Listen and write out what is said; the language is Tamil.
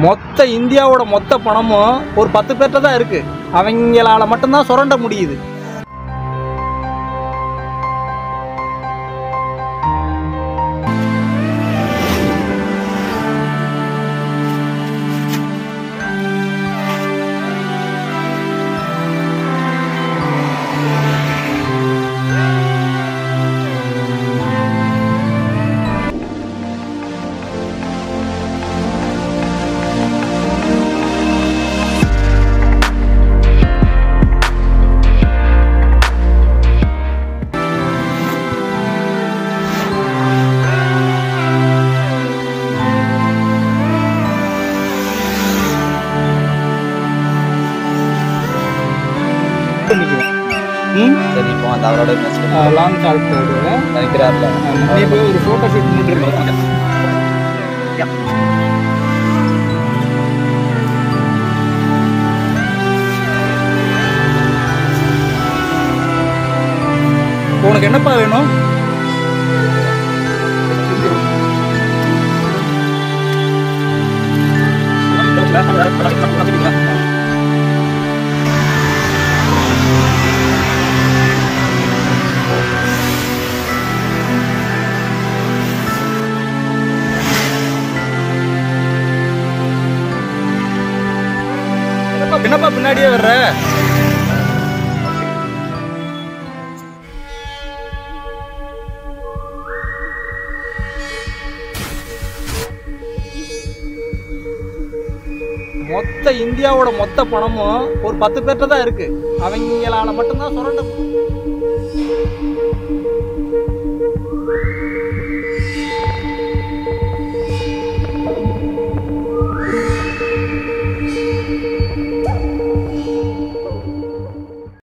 மொத்த இந்தியாவோட மொத்த பணமும் ஒரு பத்து பேர்கிட்ட தான் இருக்கு அவங்களால மட்டும்தான் சுரண்ட முடியுது ம் சரி இப்போ அந்த அவரோட மெசேஜ் லாங் ஷார்ட் போடுவேன் நினைக்கிறாருல நீ போய் ஒரு ஃபோட்டோ ஷூட் பண்ணிட்டு உனக்கு என்னப்பா வேணும் என்னப்பா பின்னாடியே வர்ற மொத்த இந்தியாவோட மொத்த பணமும் ஒரு பத்து பேர்கிட்ட தான் இருக்கு அவங்களால மட்டும்தான் சுரண்ட முடியும்